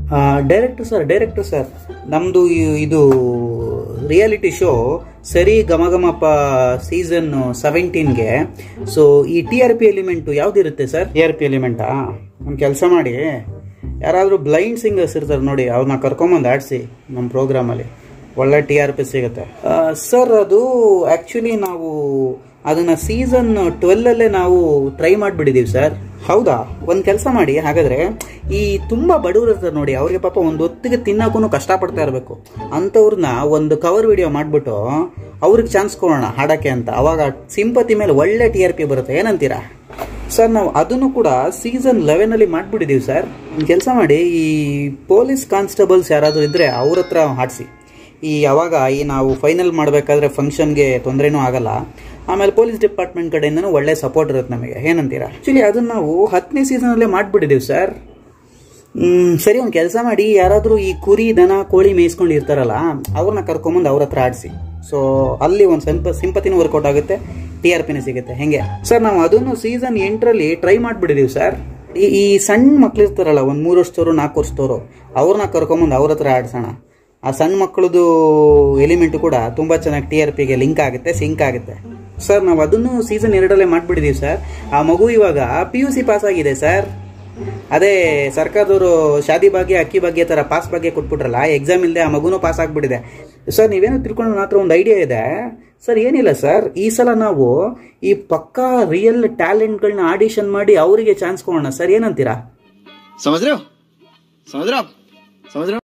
director sir director sir ನಮ್ಮದು ಇದು reality show ಸರಿ ಗಮಗಮಪ ಸೀಸನ್ ಸೆವೆಂಟೀನ್ಗೆ ಸೊ ಈ ಟಿ ಆರ್ ಪಿ ಎಲಿಮೆಂಟು ಯಾವ್ದಿರುತ್ತೆ ಸರ್ ಟಿ ಆರ್ ಪಿ ಎಲಿಮೆಂಟಾ ಒಂದು ಕೆಲಸ ಮಾಡಿ ಯಾರಾದರೂ ಬ್ಲೈಂಡ್ ಸಿಂಗರ್ಸ್ ಇರ್ತಾರೆ ನೋಡಿ ಅವ್ರನ್ನ ಕರ್ಕೊಂಬಂದು ಆಡಿಸಿ ನಮ್ಮ ಪ್ರೋಗ್ರಾಮಲ್ಲಿ ಒಳ್ಳೆ ಟಿ ಆರ್ ಪಿ ಸಿಗುತ್ತೆ ಸರ್ ಅದು ಆ್ಯಕ್ಚುಲಿ ನಾವು ಅದನ್ನ ಸೀಸನ್ ಟ್ವೆಲ್ಲಲ್ಲೇ ನಾವು ಟ್ರೈ ಮಾಡಿಬಿಟ್ಟಿದ್ದೀವಿ ಸರ್ ಹೌದಾ ಒಂದು ಕೆಲಸ ಮಾಡಿ ಹಾಗಾದ್ರೆ ಈ ತುಂಬ ಬಡವರು ಇರ್ತಾರೆ ನೋಡಿ ಅವ್ರಿಗೆ ಪಾಪ ಒಂದು ಹೊತ್ತಿಗೆ ತಿನ್ನೋಕ್ಕೂ ಕಷ್ಟಪಡ್ತಾ ಇರಬೇಕು ಅಂಥವ್ರನ್ನ ಒಂದು ಕವರ್ ವಿಡಿಯೋ ಮಾಡಿಬಿಟ್ಟು ಅವ್ರಿಗೆ ಚಾನ್ಸ್ ಕೊಡೋಣ ಹಾಡೋಕ್ಕೆ ಅಂತ ಅವಾಗ ಸಿಂಪತಿ ಮೇಲೆ ಒಳ್ಳೆ ಟಿ ಆರ್ ಪಿ ಬರುತ್ತೆ ಏನಂತೀರಾ ಸರ್ ನಾವು ಅದನ್ನು ಕೂಡ ಸೀಸನ್ ಲೆವೆನಲ್ಲಿ ಮಾಡಿಬಿಟ್ಟಿದ್ದೀವಿ ಸರ್ ಒಂದು ಕೆಲಸ ಮಾಡಿ ಈ ಪೊಲೀಸ್ ಕಾನ್ಸ್ಟೇಬಲ್ಸ್ ಯಾರಾದರೂ ಇದ್ದರೆ ಅವ್ರ ಹತ್ರ ಹಾಡಿಸಿ ಈ ಅವಾಗ ಈ ನಾವು ಫೈನಲ್ ಮಾಡಬೇಕಾದ್ರೆ ಫಂಕ್ಷನ್ಗೆ ತೊಂದರೆನೂ ಆಗಲ್ಲ ಆಮೇಲೆ ಪೊಲೀಸ್ ಡಿಪಾರ್ಟ್ಮೆಂಟ್ ಕಡೆಯಿಂದನೂ ಒಳ್ಳೆ ಸಪೋರ್ಟ್ ಇರುತ್ತೆ ನಮಗೆ ಏನಂತೀರಾ ಆ್ಯಕ್ಚುಲಿ ಅದನ್ನು ನಾವು ಹತ್ತನೇ ಸೀಸನಲ್ಲೇ ಮಾಡಿಬಿಟ್ಟಿದ್ದೀವಿ ಸರ್ ಹ್ಮ್, ಸರಿ ಒಂದು ಕೆಲಸ ಮಾಡಿ ಯಾರಾದರೂ ಈ ಕುರಿ ದನ ಕೋಳಿ ಮೇಯಿಸ್ಕೊಂಡು ಇರ್ತಾರಲ್ಲ ಅವ್ರನ್ನ ಕರ್ಕೊಂಬಂದು ಅವ್ರ ಹತ್ರ ಆಡಿಸಿ ಸೊ ಅಲ್ಲಿ ಒಂದು ಸ್ವಲ್ಪ ಸಿಂಪತಿನೂ ವರ್ಕೌಟ್ ಆಗುತ್ತೆ ಟಿ ಆರ್ ಪಿನೂ ಸಿಗುತ್ತೆ ಹೆಂಗೆ ಸರ್ ನಾವು ಅದನ್ನು ಸೀಸನ್ ಎಂಟರಲ್ಲಿ ಟ್ರೈ ಮಾಡಿಬಿಟ್ಟಿದ್ದೀವಿ ಸರ್ ಈ ಈ ಸಣ್ಣ ಮಕ್ಳು ಇರ್ತಾರಲ್ಲ ಒಂದು ಮೂರು ವರ್ಷದವರು ನಾಲ್ಕು ವರ್ಷದವರು ಅವ್ರನ್ನ ಕರ್ಕೊಂಬಂದು ಅವ್ರ ಹತ್ರ ಆಡ್ಸೋಣ ಆ ಸಣ್ಣ ಮಕ್ಕಳದು ಎಲಿಮೆಂಟ್ ಕೂಡ ತುಂಬ ಚೆನ್ನಾಗಿ ಟಿ ಆರ್ ಪಿಗೆ ಲಿಂಕ್ ಆಗುತ್ತೆ ಸಿಂಕ್ ಆಗುತ್ತೆ ಸರ್ ನಾವು ಅದನ್ನು ಸೀಸನ್ ಎರಡಲ್ಲೇ ಮಾಡಿಬಿಟ್ಟಿದ್ದೀವಿ ಸರ್ ಆ ಮಗು ಇವಾಗ ಪಿ ಯು ಸಿ ಪಾಸ್ ಆಗಿದೆ ಸರ್ ಅದೇ ಸರ್ಕಾರದವರು ಶಾದಿ ಭಾಗ್ಯ ಅಕ್ಕಿ ಭಾಗ್ಯ ಥರ ಪಾಸ್ ಭಾಗ್ಯ ಕೊಟ್ಬಿಟ್ರಲ್ಲ ಎಕ್ಸಾಮ್ ಇಲ್ಲದೆ ಆ ಮಗುನೂ ಪಾಸ್ ಆಗ್ಬಿಟ್ಟಿದೆ ಸರ್ ನೀವೇನೋ ತಿಳ್ಕೊಂಡು ನನ್ನ ಹತ್ರ ಒಂದು ಐಡಿಯಾ ಇದೆ ಸರ್ ಏನಿಲ್ಲ ಸರ್ ಈ ಸಲ ನಾವು ಈ ಪಕ್ಕಾ ರಿಯಲ್ ಟ್ಯಾಲೆಂಟ್ಗಳನ್ನ ಆಡಿಷನ್ ಮಾಡಿ ಅವರಿಗೆ ಚಾನ್ಸ್ ಕೊಡೋಣ ಸರ್ ಏನಂತೀರಾ समझ रहे हो समझ रहे हो आप समझ रहे हो